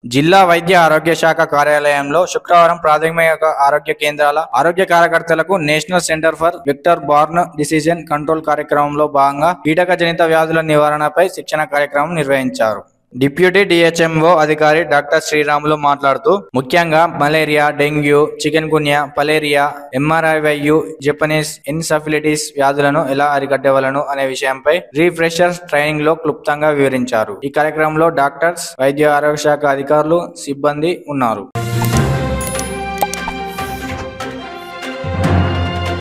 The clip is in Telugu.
జిల్లా వైద్య ఆరోగ్య శాఖ కార్యాలయంలో శుక్రవారం ప్రాథమిక ఆరోగ్య కేంద్రాల ఆరోగ్య కార్యకర్తలకు national centre for vector borne disease control కార్యక్రమంలో భాగంగా కీటక జనిత వ్యాధుల నివారణపై శిక్షణ కార్యక్రమం నిర్వహించారు డిప్యూటీ డిహెచ్ఎంఓ అధికారి డాక్టర్ శ్రీరాములు మాట్లాడుతూ ముఖ్యంగా malaria dengue chikungunya filaria ఎంఆర్ఐవైయు జపనీస్ ఇన్సఫిలిటీస్ వ్యాధులను ఎలా అరికట్టవలను అనే విషయంపై రీఫ్రెషర్స్ ట్రైనింగ్ లో క్లుప్తంగా వివరించారు ఈ కార్యక్రమంలో డాక్టర్స్ వైద్య ఆరోగ్య శాఖ అధికారులు సిబ్బంది ఉన్నారు